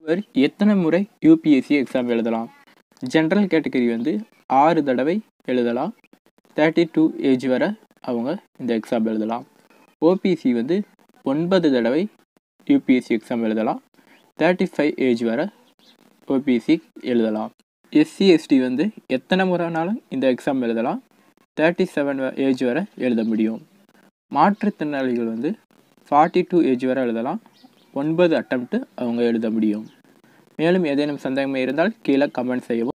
ஒருவர் எத்தனை முறை யூபிஎஸ்சி எக்ஸாம் எழுதலாம் ஜென்ரல் கேட்டகரி வந்து ஆறு தடவை எழுதலாம் தேர்ட்டி டூ ஏஜ் வரை அவங்க இந்த எக்ஸாம் எழுதலாம் ஓபிசி வந்து ஒன்பது தடவை யூபிஎஸ்சி எக்ஸாம் எழுதலாம் தேர்ட்டி ஃபைவ் ஏஜ் வரை ஓபிசி எழுதலாம் எஸ்சி எஸ்டி வந்து எத்தனை முறைனாலும் இந்த எக்ஸாம் எழுதலாம் தேர்ட்டி செவன் ஏஜ் வரை எழுத முடியும் மாற்றுத்திறனாளிகள் வந்து ஃபார்ட்டி டூ ஏஜ் வரை எழுதலாம் ஒன்பது அட்டம்ப்ட்டு அவங்க எழுத முடியும் மேலும் ஏதேனும் சந்தேகம் இருந்தால் கீழே கமெண்ட் செய்யவும்